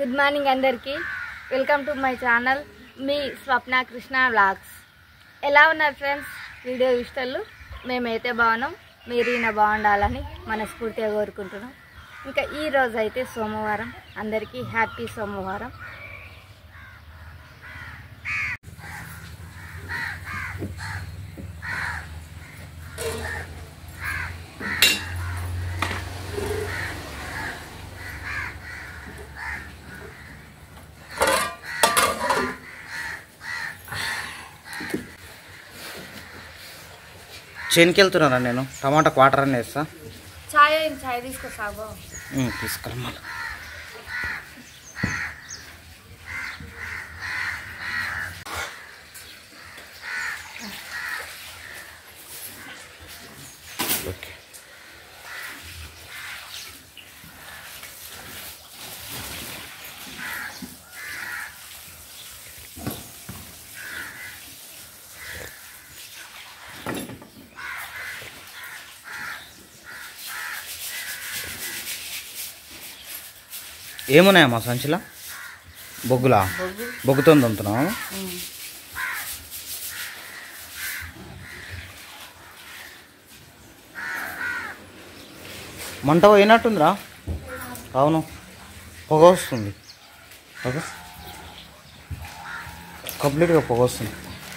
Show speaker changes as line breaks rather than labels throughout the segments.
Good morning అందరికీ welcome to my channel మీ Swapna Krishna vlogs ఎలా ఉన్నారు ఫ్రెండ్స్ వీడియో ఇష్టలు మేమైతే బాగున్నాం మీరు ఈయన బాగుండాలని మనస్ఫూర్తిగా కోరుకుంటున్నాం ఇంకా ఈ రోజు అయితే సోమవారం అందరికీ హ్యాపీ సోమవారం
చేనికి వెళ్తున్నారా నేను టమాటా క్వార్టర్ అని వేస్తా
ఛాయ్ ఛాయ్ తీసుకొస్తాబో
తీసుకురా మళ్ళీ ఓకే ఏమున్నాయా మా సంచిలా బొగ్గులా బొగ్గుతో దంతున్నావా మంట పోయినట్టుందిరా అవును పొగ వస్తుంది పొగ కంప్లీట్గా పొగ వస్తుంది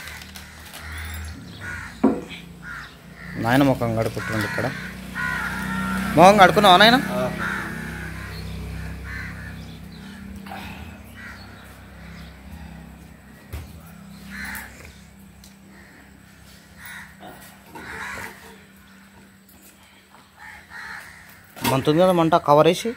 నాయన ముఖం కడుకుంటుంది ఇక్కడ మొహం కడుకున్నావా నాయన మంతుంది కదా మంట కవర్ వేసి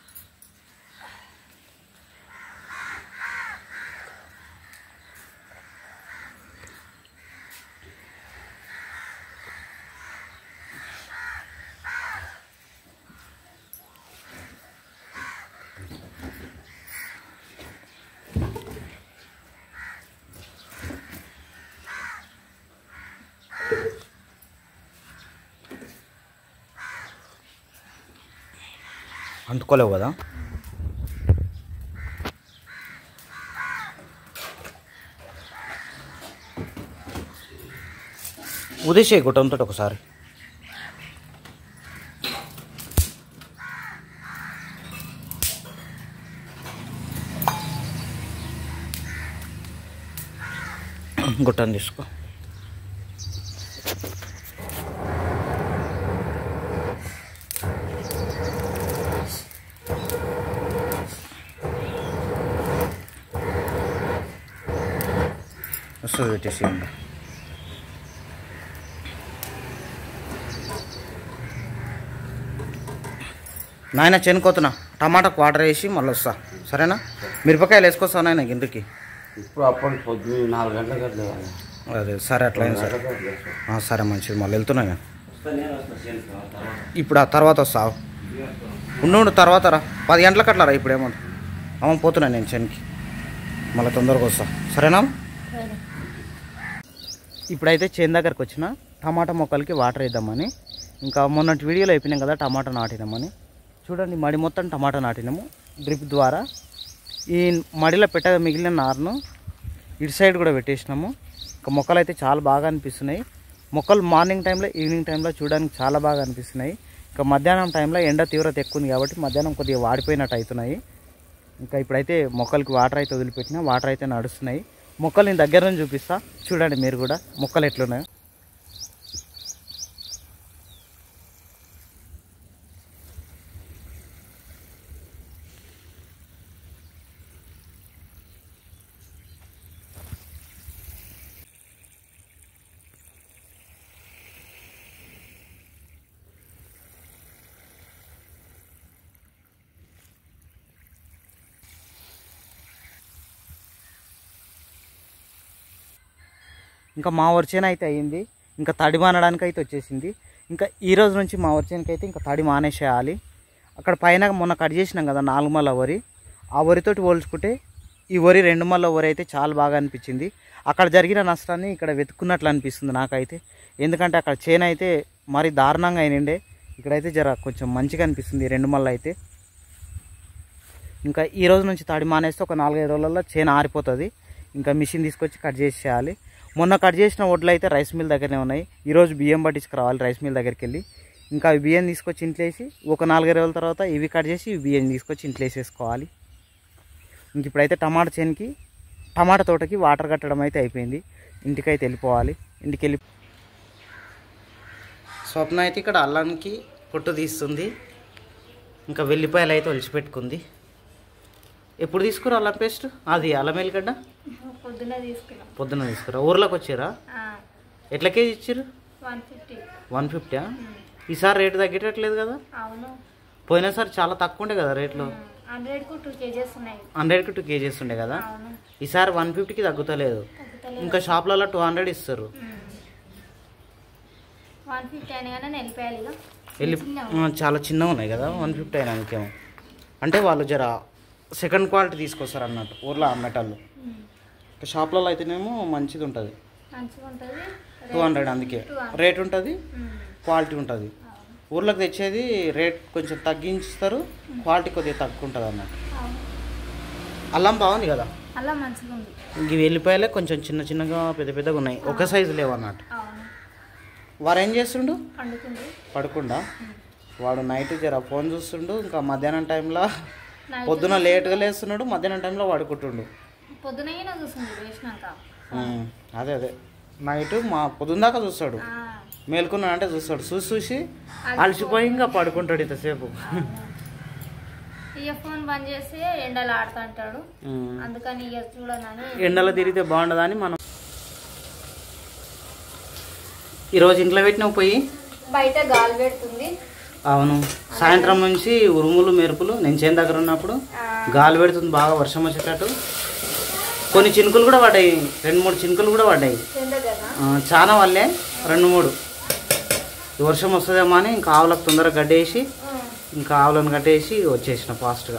అంటుకోలేవు కదా ఉదేశే గుట్టంతో ఒకసారి గుట్టం తీసుకో వస్తుంది పెట్టేసి ఉండు. నాయన చెనుకోతున్నా టమాటాకు వాటర్ వేసి మళ్ళీ వస్తా సరేనా మిరపకాయలు వేసుకొస్తా నాయన ఇంటికి
ఇప్పుడు అప్పటి పొద్దున్న నాలుగు గంటలకు అట్లా కాదు.
అదే సరే అట్లయినా సరే ఆ, సరే మంచిది మళ్ళీ వెళ్తున్నా నేను ఇప్పుడు ఆ తర్వాత వస్తావు ఉండు ఉండు తర్వాత రా పది గంటలకు అట్లా రా ఇప్పుడు ఏమో అమ్మ పోతున్నా నేను చెనికి మళ్ళీ తొందరగా వస్తా సరేనా ఇప్పుడైతే చేను దగ్గరకు వచ్చిన టమాటా మొక్కలకి వాటర్ వేద్దామని ఇంకా మొన్నటి వీడియోలో అయిపోయినాం కదా టమాటా నాటినామని చూడండి మడి మొత్తం టమాటా నాటినాము డ్రిప్ ద్వారా ఈ మడిలో పెట్టగా మిగిలిన నారును ఇటు సైడ్ కూడా పెట్టేసినాము ఇంకా మొక్కలు అయితే చాలా బాగా అనిపిస్తున్నాయి మొక్కలు మార్నింగ్ టైంలో ఈవినింగ్ టైంలో చూడడానికి చాలా బాగా అనిపిస్తున్నాయి ఇంకా మధ్యాహ్నం టైంలో ఎండ తీవ్రత ఎక్కువ ఉంది కాబట్టి మధ్యాహ్నం కొద్దిగా వాడిపోయినట్టు అవుతున్నాయి ఇంకా ఇప్పుడైతే మొక్కలకి వాటర్ అయితే వదిలిపెట్టినా వాటర్ అయితే నడుస్తున్నాయి మొక్కలు నేను దగ్గర నుంచి చూపిస్తా చూడండి మీరు కూడా మొక్కలు ఎట్లున్నాయో ఇంకా మా వరిచేను అయితే అయ్యింది ఇంకా తడి మానడానికి అయితే వచ్చేసింది ఇంకా ఈ రోజు నుంచి మా వరిచేనుకి అయితే ఇంకా తడి మానేసేయాలి అక్కడ పైన మొన్న కట్ చేసినాం కదా నాలుగు మళ్ళ వరి ఆ వరితోటి పోల్చుకుంటే ఈ వరి రెండు మళ్ళ వరి అయితే చాలా బాగా అనిపించింది అక్కడ జరిగిన నష్టాన్ని ఇక్కడ వెతుక్కున్నట్లు అనిపిస్తుంది నాకైతే ఎందుకంటే అక్కడ చేను అయితే మరి దారుణంగా అయినండే ఇక్కడైతే జర కొంచెం మంచిగా అనిపిస్తుంది ఈ రెండు మళ్ళీ అయితే ఇంకా ఈ రోజు నుంచి తడి మానేస్తే ఒక నాలుగైదు రోజులలో చేను ఆరిపోతుంది ఇంకా మిషన్ తీసుకొచ్చి కట్ చేసి చేయాలి మొన్న కట్ చేసిన వడ్లు అయితే రైస్ మిల్ దగ్గరనే ఉన్నాయి ఈరోజు బియ్యం పట్టించుకురావాలి రైస్ మిల్ దగ్గరికి వెళ్ళి ఇంకా అవి బియ్యం తీసుకొచ్చి ఇంట్లో వేసి ఒక నాలుగైదు రోజుల తర్వాత ఇవి కట్ చేసి ఇవి బియ్యం తీసుకొచ్చి ఇంట్లో వేసేసుకోవాలి ఇంక ఇప్పుడైతే టమాటా చేనుకి టమాటా తోటకి వాటర్ కట్టడం అయితే అయిపోయింది ఇంటికైతే వెళ్ళిపోవాలి ఇంటికి వెళ్ళి స్వప్న అయితే ఇక్కడ అల్లానికి పొట్టు తీస్తుంది ఇంకా వెల్లిపాయలు అయితే ఒలిచిపెట్టుకుంది ఎప్పుడు తీసుకురా అల్లం పేస్ట్ అది అల్లం ఎల్లిగడ్డ
పొద్దున్న తీసుకున్నాం
పొద్దున్న తీసుకురా ఊర్లోకి వచ్చారా ఎట్లా కేజీ ఇచ్చారు
వన్ ఫిఫ్టీ
వన్ ఫిఫ్టీ ఈసారి రేటు తగ్గేటట్లేదు కదా
అవును
పోయినసారి చాలా తక్కువ ఉండే కదా రేట్లు
హండ్రెడ్కు టూ కేజెస్ ఉన్నాయి
హండ్రెడ్కి టూ కేజీస్ ఉండే కదా
అవును
ఈసారి వన్ ఫిఫ్టీకి తగ్గుతలేదు
తగ్గుతలేదు
ఇంకా షాప్లలో టూ హండ్రెడ్ ఇస్తారు
వన్ ఫిఫ్టీ అయినా కానీ వెళ్ళిపోయాలి ఇక
వెళ్ళి
చిన్నగా
ఆ, చాలా చిన్నగా ఉన్నాయి కదా వన్ ఫిఫ్టీ అయినా ఇంకేమో అంటే వాళ్ళు జర సెకండ్ క్వాలిటీ తీసుకొస్తారు అన్నట్టు ఊర్లో అమ్మేటోళ్ళు
ఉమ్.
ఇంకా షాప్లలో అయితేనేమో మంచిది ఉంటుంది
మంచిగా ఉంటుంది
టూ హండ్రెడ్ అందుకే
200.
రేట్ ఉంటుంది
ఉమ్.
క్వాలిటీ ఉంటుంది
అవును.
ఊర్లోకి తెచ్చేది రేట్ కొంచెం తగ్గించుతారు క్వాలిటీ కొద్దిగా తక్కువ ఉంటుంది అన్నట్టు
అవును.
అల్లం బాగుంది కదా
అలా మంచిగా ఉంది
ఇవి వెళ్ళిపోయాలే కొంచెం చిన్న చిన్నగా పెద్ద పెద్దగా ఉన్నాయి ఒక సైజు లేవు అన్నట్టు
అవును
వారు ఏం చేస్తుండు
పండుతుంది
పడకుండా వాడు నైట్ జర ఫోన్ చూస్తుండు ఇంకా మధ్యాహ్నం టైంలో
నైట్
పొద్దున లేట్గా లేస్తున్నాడు మధ్యాహ్నం టైంలో పడుకుంటుండు
పొద్దున అయినా చూస్తుంది వేసినాక
ఉమ్, అదే అదే నైట్ మా పొద్దున దాకా చూస్తాడు
ఆ,
మేల్కున్నాడు అంటే చూస్తాడు చూసి చూసి అలసిపోయి ఇంకా పడుకుంటాడు ఇంతసేపు
ఇక ఫోన్ బంద్ చేసి ఎండలు ఆడుతుంటాడు
ఉమ్.
అందుకని ఇక చూడనని
ఎండలో తిరిగితే బాగుండదని మనం ఈరోజు ఇంట్లో పెట్టిన పోయి
బయట గాలి పెడుతుంది
అవును సాయంత్రం నుంచి ఉరుములు మెరుపులు నేను చేను దగ్గర ఉన్నప్పుడు
ఆ,
గాలి పెడుతుంది బాగా వర్షం వచ్చేటట్టు కొన్ని చినుకులు కూడా పడ్డాయి రెండు మూడు చినుకులు కూడా పడ్డాయి
ఎండ కదా
ఆ, చాలా వల్లే రెండు మూడు ఈ వర్షం వస్తుందేమో అని ఇంకా ఆవులకు తొందరగా గడ్డేసి
ఉమ్.
ఇంకా ఆవులను కట్టేసి వచ్చేసిన ఫాస్ట్గా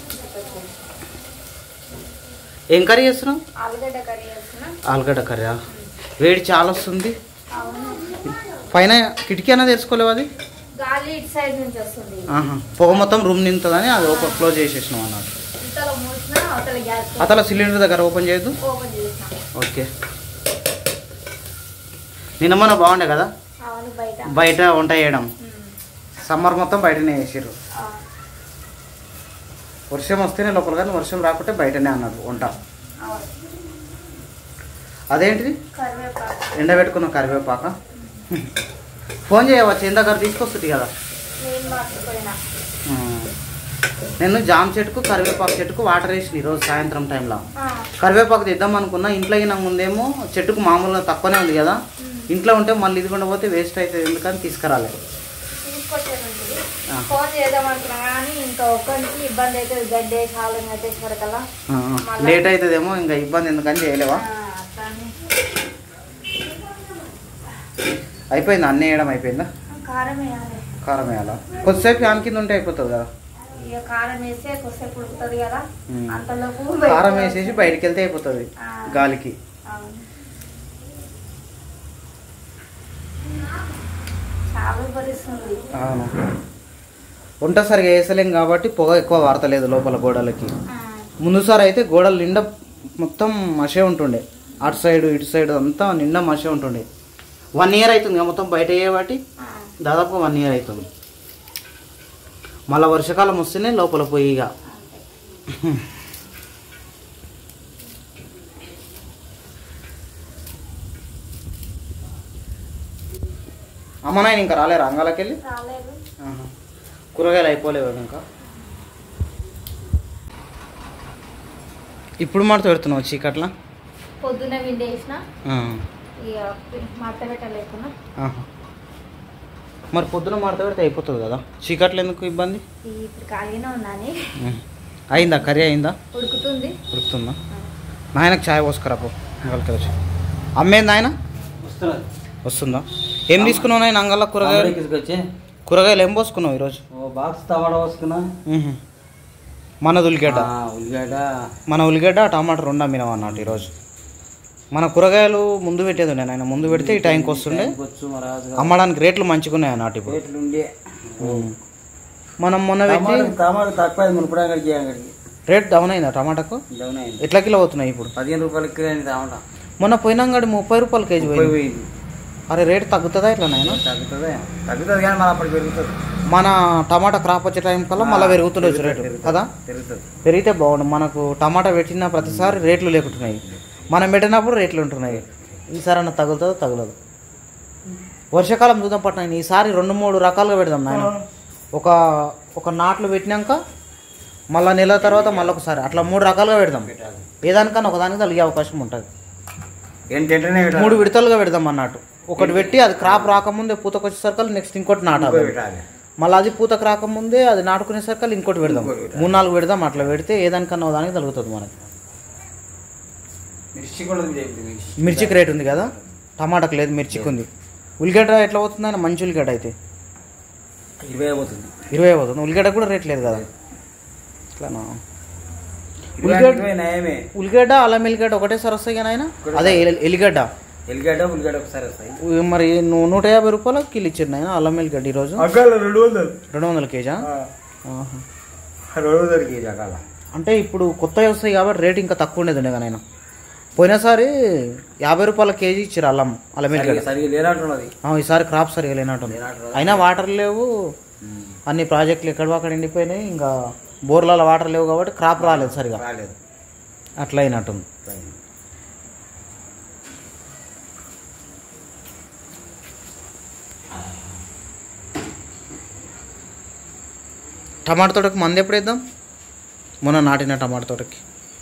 ఏం కర్రీ చేస్తున్నావు
ఆలుగడ్డ కర్రీ చేస్తున్నా
ఆలుగడ్డ కర్రీ వేడి చాలా వస్తుంది
అవును
పైన కిటికీ అయినా తెరుచుకోలేవు అది
గాలి ఇటు సైడ్ నుంచి వస్తుంది
ఆహా. పొగ మొత్తం రూమ్ నింతుందని అది ఓపెన్ క్లోజ్ చేసేసినాం అన్నట్టు
ఇంతలో మూసినా అవతల గ్యాస్
అతల సిలిండర్ దగ్గర ఓపెన్ చేయొద్దు
ఓపెన్ చేసినా
ఓకే నిన్న మొన్న బాగుండే కదా
అవును బయట
బయట వంట చేయడం
ఉమ్.
సమ్మర్ మొత్తం బయటనే వేసారు
ఆ,
వర్షం వస్తేనే లోపల కానీ వర్షం రాకుంటే బయటనే అన్నారు వంట
అవును
అదేంటిది
కరివేపాకు
ఎండబెట్టుకున్న కరివేపాక ఫోన్ చేయవచ్చు ఇంత దగ్గర తీసుకొస్తుంది కదా
నేను మర్చిపోయినా
ఆ. నేను జామ చెట్టుకు కరివేపాకు చెట్టుకు వాటర్ వేసిన ఈరోజు సాయంత్రం టైంలో
ఆ,
కరివేపాకు తెద్దాం అనుకున్నా ఇంట్లో అయినా ముందేమో చెట్టుకు మామూలుగా తక్కువనే ఉంది కదా ఇంట్లో ఉంటే మళ్ళీ ఇది కూడా పోతే వేస్ట్ అవుతుంది ఎందుకని తీసుకురాలే
తీసుకొచ్చేది
ఆ.
ఫోన్ చేద్దాం అనుకున్నా కానీ ఇంకా ఒక్కరికి ఇబ్బంది అవుతుంది గడ్డి వేసి హాలు కట్టేసరికల్లా
ఆ, లేట్ అవుతుందేమో ఇంకా ఇబ్బంది ఎందుకని చేయలేవా
అట్లానే
అయిపోయిందా అన్నీ వేయడం అయిపోయిందా
కారం వేయాలి
కారం వేయాలా కొద్దిసేపు ఫ్యాన్ కింద ఉంటే అయిపోతుంది కదా
ఇక కారం వేస్తే కొద్దిసేపు ఉడుకుతుంది కదా
ఉమ్.
అంతలోపు
కారం వేసేసి బయటికి వెళ్తే అయిపోతుంది
ఆ.
గాలికి
అవును. చాలా భరిస్తుంది
అవును వంట సరిగా వేసలేం కాబట్టి పొగ ఎక్కువ వాడతలేదు లోపల గోడలకి
ఆ,
ముందుసారి అయితే గోడలు నిండా మొత్తం మసే ఉంటుండే అటు సైడ్ ఇటు సైడ్ అంతా నిండా మసే ఉంటుండే వన్ ఇయర్ అవుతుంది కదా మొత్తం బయట అయ్యేవాటి
ఆ,
దాదాపు వన్ ఇయర్ అవుతుంది మళ్ళీ వర్షాకాలం వస్తేనే లోపల పోయి ఇక అమ్మ నాయన ఇంకా రాలేరు అంగాలకి వెళ్ళి
రాలేదు
ఆహా. కూరగాయలు అయిపోలేవు ఇంకా ఇప్పుడు మాట పెడుతున్నావు చీకట్లా
పొద్దున విండేసిన
ఆ.
ఇక మట్ట పెట్టలేకున్నా
ఆహా. మరి పొద్దున మడత పెడితే అయిపోతుంది కదా చీకట్లు ఎందుకు ఇబ్బంది
ఇప్పుడు ఖాళీనే ఉన్నాని
ఉం. అయిందా కర్రీ అయిందా
ఉడుకుతుంది
ఉడుకుతుందా నాయనకు ఛాయ్ పోసుకురా పో అంగల్కి వచ్చి అమ్మేంది ఆయన
వస్తున్నది
వస్తుందా ఏం తీసుకున్నావు నాయన అంగల్లో కూరగాయలు
తీసుకొచ్చి
కూరగాయలు ఏం పోసుకున్నావు ఈరోజు
ఓ బాక్స్ టమాటా పోసుకున్నా
ఉహు. మన ఉల్లిగడ్డ
ఆ, ఉల్లిగడ్డ
మన ఉల్లిగడ్డ టమాటా రెండు అమ్మినాం అన్నట్టు ఈరోజు మన కూరగాయలు ముందు పెట్టేది ఉండే ఆయన ముందు పెడితే ఈ టైంకి వస్తుండే
వచ్చు మా రాజు
అమ్మడానికి రేట్లు మంచిగా ఉన్నాయి అన్నట్టు ఇప్పుడు
రేట్లు ఉండే
ఉం. మనం మొన్న పెట్టి
టమాటా టమాటా తక్కువ మునుపడా అక్కడికి అక్కడికి
రేట్ డౌన్ అయిందా టమాటాకు
డౌన్ అయింది
ఎట్లా కిలో అవుతున్నాయి ఇప్పుడు
పదిహేను రూపాయలకి కిలో అయింది టమాటా
మొన్న పోయినాంగడి ముప్పై రూపాయలు కేజీ
ముప్పై
పోయింది
పోయింది
అరే రేట్ తగ్గుతుందా ఎట్లా నాయన
తగ్గుతుంది తగ్గుతుంది కానీ మన అప్పటికి పెరుగుతుంది
మన టమాటా క్రాప్ వచ్చే టైం కల్లా మళ్ళీ పెరుగుతుండొచ్చు రేటు కదా
పెరుగుతుంది
పెరిగితే బాగుండు మనకు టమాటా పెట్టిన ప్రతిసారి రేట్లు లేకుంటున్నాయి మనం పెట్టినప్పుడు రేట్లు ఉంటున్నాయి ఈసారి అన్న తగులుతుందో తగలదు వర్షాకాలం చూద్దాం పట్టిన ఈసారి రెండు మూడు రకాలుగా పెడదాం నాయన ఒక ఒక నాట్లు పెట్టినాక మళ్ళీ నెల తర్వాత మళ్ళీ ఒకసారి అట్లా మూడు రకాలుగా పెడదాం ఏదానికన్నా ఒకదానికి తలిగే అవకాశం ఉంటుంది
ఏంటంటేనే
మూడు విడతలుగా పెడదాం అన్నట్టు ఒకటి పెట్టి అది క్రాప్ రాకముందే పూతకు వచ్చేసరికి నెక్స్ట్ ఇంకోటి నాటాలి
పెట్టాలి
మళ్ళీ అది పూతకు రాకముందే అది నాటుకునేసరికి ఇంకోటి పెడదాం
ఇంకోటి పెట్టాలి.
మూడు నాలుగు పెడదాం అట్లా పెడితే ఏదానికన్నా దానికి తగ్గుతుంది మనకి
మిర్చి కూడా ఉంది ఇప్పుడు మిర్చి.
మిర్చికి రేట్ ఉంది కదా టమాటాకి లేదు మిర్చికి ఉంది ఉల్లిగడ్డ ఎట్లా అవుతుంది ఆయన మంచి ఉల్లిగడ్డ అయితే
ఇరవై అవుతుంది
ఇరవై అవుతుంది ఉల్లిగడ్డ కూడా రేట్ లేదు కదా ఇట్లానా
ఇరవై
ఉల్లిగడ్డ
ఇరవై నయమే
ఉల్లిగడ్డ అల్లం ఎల్లిగడ్డ ఒకటేసారి వస్తాయి కానీ ఆయన అదే ఎల్- ఎల్లిగడ్డ
ఎల్లిగడ్డ ఉల్లిగడ్డ ఒకసారి వస్తాయి
ఉ- మరి ను- నూట యాభై రూపాయలు కిలో ఇచ్చారు ఆయన అల్లం ఎల్లిగడ్డ ఈరోజు
అకాల రెండు వందలు
రెండు వందల కేజా ఆహా.
రెండు వందల కేజీ అకాల
అంటే ఇప్పుడు కొత్తవి వస్తాయి కాబట్టి రేట్ ఇంకా తక్కువ ఉండేది ఉండే కానీ పోయినసారి యాభై రూపాయల కేజీ ఇచ్చారు అల్లం అల్లం ఎల్లిగడ్డ
సరిగ్గా లేనట్టున్నది
ఆ, ఈసారి క్రాప్ సరిగా లేనట్టుంది అయినా వాటర్ లేవు అన్ని ప్రాజెక్టులు ఎక్కడ అక్కడ ఎండిపోయినాయి ఇంకా బోర్లలో వాటర్ లేవు కాబట్టి క్రాప్ రాలేదు సరిగా
రాలేదు
అట్లా అయినట్టుంది టమాటా తోటకి మంది ఎప్పుడు వేద్దాం మొన్న నాటిన టమాటా తోటకి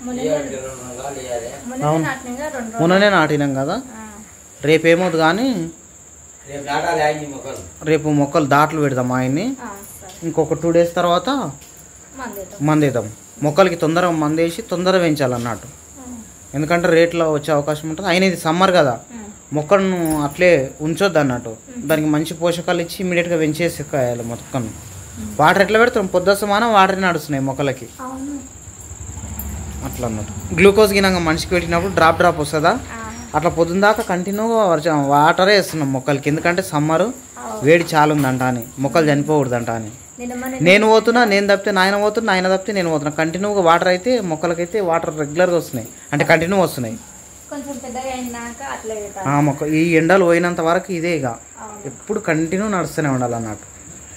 అవును.
నాటినగా రెండు
మొన్ననే నాటినాం కదా
ఆ,
రేపు ఏమవుతుంది కానీ
రేపు నాటాలి ఆయన మొక్కలు
రేపు మొక్కలు దాట్లు పెడదాం ఆయన్ని
ఆ, సరే
ఇంకొక టూ డేస్ తర్వాత
మందేద్దాం
మందేద్దాం మొక్కలకి తొందరగా మందేసి తొందరగా పెంచాలన్నట్టు ఎందుకంటే రేట్లో వచ్చే అవకాశం ఉంటుంది అయినా ఇది సమ్మర్ కదా మొక్కను అట్లే ఉంచొద్దు అన్నట్టు దానికి మంచి పోషకాలు ఇచ్చి ఇమీడియట్గా పెంచేసి కాయాలి మొక్కను వాటర్ ఎట్లా పెడతాం పొద్దు సమానం వాటర్ నడుస్తున్నాయి మొక్కలకి
అవును
అట్లా అన్నట్టు గ్లూకోజ్ గినంగా మనిషికి పెట్టినప్పుడు డ్రాప్ డ్రాప్ వస్తుందా
ఆ,
అట్లా పొద్దున్న దాకా కంటిన్యూగా వర్షం వాటరే వేస్తున్నాం మొక్కలకి ఎందుకంటే సమ్మరు వేడి చాలా ఉందంట అని మొక్కలు చనిపోకూడదంట అని
నిన్న మన
నేను పోతున్నా నేను తప్పితే నాయన పోతున్నా ఆయన తప్పితే నేను పోతున్నా కంటిన్యూగా వాటర్ అయితే మొక్కలకైతే వాటర్ రెగ్యులర్గా వస్తున్నాయి అంటే కంటిన్యూ వస్తున్నాయి
కొంచెం పెద్దగా అయినాక అట్లా పెట్టాలి
ఆ మొక్క ఈ ఎండలు పోయినంత వరకు ఇదే ఇక
అవును.
ఎప్పుడు కంటిన్యూ నడుస్తూనే ఉండాలి అన్నట్టు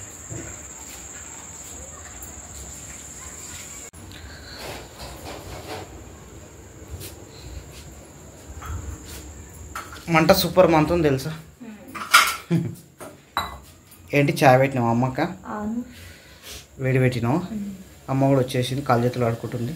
మంట సూపర్ మంతం తెలుసా ఏంటి చాయ్ పెట్టినావు అమ్మక్క
అవును
వేడి పెట్టినావు అమ్మ కూడా వచ్చేసింది కాలు చేతులు ఆడుకుంటుంది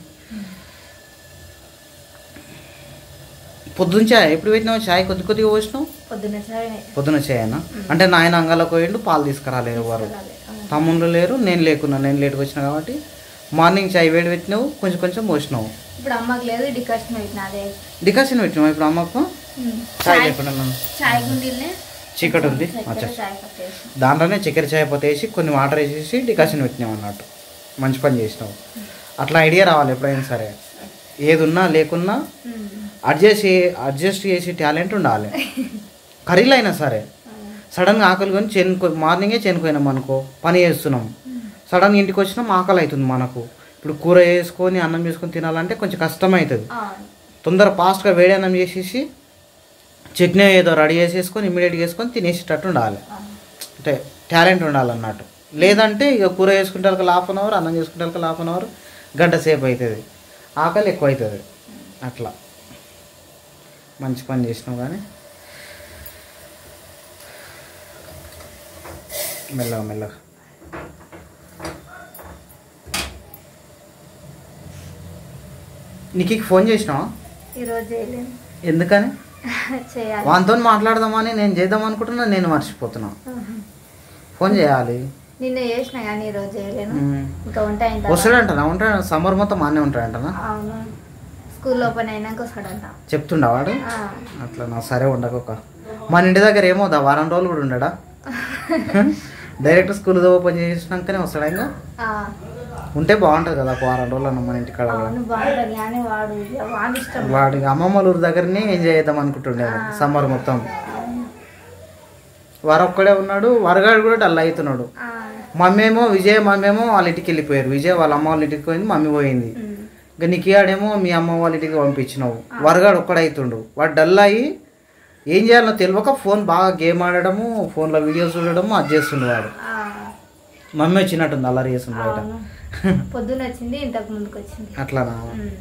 పొద్దున్న చాయ్ ఎప్పుడు పెట్టినావు చాయ్ కొద్ది కొద్దిగా పోసినావు
పొద్దున్న చాయ్
పొద్దున చేయనా అంటే నాయన అంగాలకు పోయిండు పాలు తీసుకురాలేరు వారు తమ్ముళ్ళు లేరు నేను లేకున్నా నేను లేట్గా వచ్చిన కాబట్టి మార్నింగ్ చాయ్ వేడి పెట్టినావు కొంచెం కొంచెం పోసినావు
ఇప్పుడు అమ్మకి లేదు డికాషన్ పెట్టిన అదే
డికాషన్ పెట్టినావు ఇప్పుడు అమ్మకు చాయ్
చాయ్
లేకుండా ఉన్నాను.
చాయ్ గుండిల్నే
చీకటి ఉంది
చక్కెర
అచ్చా
చాయ్ కట్టేసి
దాంట్లోనే చక్కెర చాయ్ పోతే వేసి కొన్ని వాటర్ వేసేసి డికాషన్ పెట్టినావు అన్నట్టు మంచి పని చేసినావు అట్లా ఐడియా రావాలి ఎప్పుడైనా సరే ఏది ఉన్నా లేకున్నా అడ్జస్ట్ చే- అడ్జస్ట్ చేసే టాలెంట్ ఉండాలి కర్రీలు అయినా సరే సడన్గా ఆకలి కొని చెనుకో మార్నింగే చెనుకోయినాం అనుకో పని చేస్తున్నాం సడన్గా ఇంటికి వచ్చినాం ఆకలి అవుతుంది మనకు ఇప్పుడు కూర వేసుకొని అన్నం చేసుకొని తినాలంటే కొంచెం కష్టం అవుతుంది
అవును
తొందర ఫాస్ట్గా వేడి అన్నం చేసేసి చట్నీ ఏదో రెడీ చేసేసుకొని ఇమీడియట్గా వేసుకొని తినేసేటట్టు ఉండాలి అంటే టాలెంట్ ఉండాలన్నట్టు లేదంటే ఇక కూర వేసుకుంటే వాళ్ళకి హాఫ్ అన్ అవర్ అన్నం చేసుకుంటే వాళ్ళకి హాఫ్ అన్ అవర్ గంట సేపు అవుతుంది ఆకలి ఎక్కువ అవుతుంది అట్లా మంచి పని చేసినావు కానీ మెల్లగా మెల్లగా నీకు ఫోన్ చేసినావా
ఈరోజు చేయలేను
ఎందుకని
చేయాలి
వానితో మాట్లాడదామని నేను చేద్దాం అనుకుంటున్నా నేను మర్చిపోతున్నా ఫోన్ చేయాలి
నిన్న చేసిన కానీ ఈరోజు చేయలేను
మ్మ్.
ఇంకా వంట అయిన తర్వాత-
వస్తాడంటనా ఉంటాడు సమ్మర్ మొత్తం ఆనే ఉంటాడంటనా
అవును స్కూల్ ఓపెన్ అయినాక వస్తాడంట
చెప్తుండా వాడు
ఆ.
అట్లా నా సరే ఉండకొక మన ఇంటి దగ్గర ఏమవుదా వారం రోజులు కూడా ఉండడా డైరెక్ట్ స్కూల్ ఓపెన్ చేసినాకనే వస్తాడా ఇంకా
ఆ,
ఉంటే బాగుంటుంది కదా ఒక వారం రోజులు అన్న మన ఇంటికాడ కూడా.
అవును బాగుంటుంది కానీ వాడు ఇక వాడి ఇష్టం
వాడి అమ్మమ్మ ఊరి దగ్గరనే ఎంజాయ్ చేద్దాం అనుకుంటుండే సమ్మర్ మొత్తం వారు ఒక్కడే ఉన్నాడు వరగాడు కూడా డల్ అవుతున్నాడు
ఆ,
మమ్మీ ఏమో విజయ్ మమ్మీ ఏమో వాళ్ళ ఇంటికి వెళ్ళిపోయారు విజయ్ వాళ్ళ అమ్మ వాళ్ళ ఇంటికి పోయింది మమ్మీ పోయింది
మ్మ్.
ఇక నికియాడేమో మీ అమ్మ వాళ్ళ ఇంటికి పంపించినావు వరగాడు ఒక్కడైతుండు వాడు డల్ అయ్యి ఏం చేయాలో తెలియక ఫోన్ బాగా గేమ్ ఆడడము ఫోన్లో వీడియోస్ చూడడము అది చేస్తుండు వాడు
ఆ,
మమ్మీ వచ్చినట్టుంది అల్లరి చేస్తుంది బయట
అవును పొద్దున వచ్చింది ఇంతకు ముందుకు వచ్చింది
అట్లానా
ఉమ్.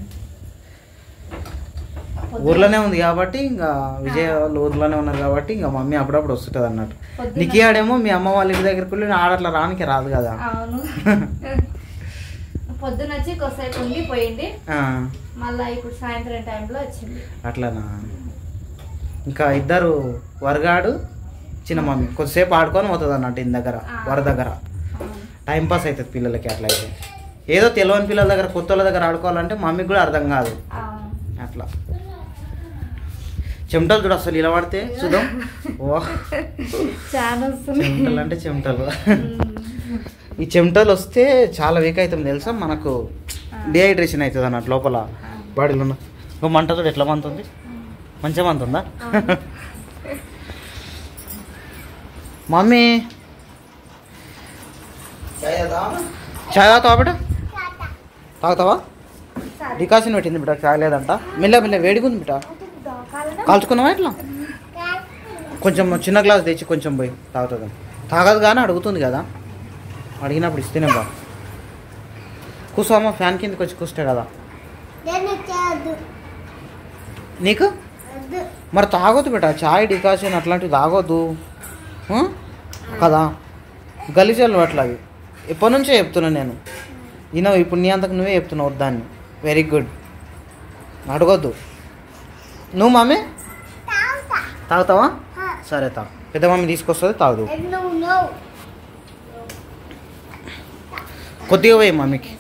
ఊర్లోనే ఉంది కాబట్టి ఇంకా విజయ వాళ్ళు ఊర్లోనే ఉన్నారు కాబట్టి ఇంకా మమ్మీ అప్పుడప్పుడు వస్తుంటుంది అన్నట్టు
పొద్దున్న-
నికియాడేమో మీ అమ్మ వాళ్ళ ఇంటి దగ్గరికి వెళ్ళి ఆడట్లా రానికి రాదు కదా
అవును పొద్దున వచ్చి కొద్దిసేపు ఉండి పోయింది
ఆ,
మళ్ళా ఇప్పుడు సాయంత్రం టైంలో వచ్చింది
అట్లానా ఇంకా ఇద్దరు వరగాడు చిన్న మమ్మీ కొద్దిసేపు ఆడుకొని పోతుంది అన్నట్టు ఇంటి దగ్గర వర దగ్గర
అవును.
టైం పాస్ అవుతుంది పిల్లలకి అట్లయితే ఏదో తెలియని పిల్లల దగ్గర కొత్త వాళ్ళ దగ్గర ఆడుకోవాలంటే మమ్మీకి కూడా అర్థం కాదు
అవును.
అట్లా చెమటలు చూడు అసలు ఇలా పడితే చూద్దాం ఓ
చాలా వస్తుంది
చెమటలు అంటే చెమటలు
ఉమ్.
ఈ చెమటలు వస్తే చాలా వీక్ అవుతాం తెలుసా మనకు డిహైడ్రేషన్ అవుతుంది అన్నట్టు లోపల బాడీలో ఉన్న ఇంకో మంట చూడు ఎట్లా మంతుంది మంచిగా మంతుందా మమ్మీ చాయ్ తాగుతావా బిడ్డ తాగుతావా డికాషన్ పెట్టింది బిడ్డ చాయ్ లేదంట మెల్ల మెల్ల వేడిగా ఉంది బిడ్డ కాల్చుకున్నావా ఇట్లా కొంచెం చిన్న గ్లాస్ తెచ్చి కొంచెం పోయి తాగుతుంది తాగదు కానీ అడుగుతుంది కదా అడిగినప్పుడు ఇస్తేనే బా కూర్చోమ్మ ఫ్యాన్ కిందకి వచ్చి కూర్చుంటే కదా నీకు మరి తాగొద్దు బిడ్డ చాయ్ డికాషన్ అట్లాంటివి తాగొద్దు ఆ? కదా గలీజాలు అట్లా అవి ఎప్పటి నుంచో చెప్తున్నాను నేను ఈయన ఇప్పుడు నీ అంతకు నువ్వే చెప్తున్నావు దాన్ని వెరీ గుడ్ అడగొద్దు నువ్వు మమ్మీ తాగుతావా సరే తాగు పెద్ద మమ్మీ తీసుకొస్తుంది తాగుదు కొద్దిగా పోయి మమ్మీకి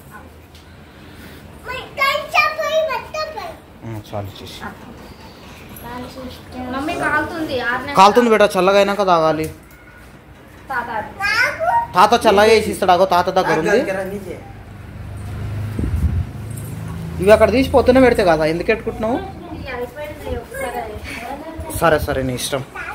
ఆ, చాలు చేసి
మమ్మీ కాలుతుంది ఆరు
కాలుతుంది బిడ్డ చల్లగా అయినాక తాగాలి
తాత
తాత చల్లగా వేసి ఇస్తాడు అగో తాత దగ్గర ఉంది ఇవి అక్కడ తీసి పొద్దున పెడితే కదా ఎందుకు పెట్టుకుంటున్నావు
ఇది అయిపోయింది ఒకసారి
సరే సరే నీ ఇష్టం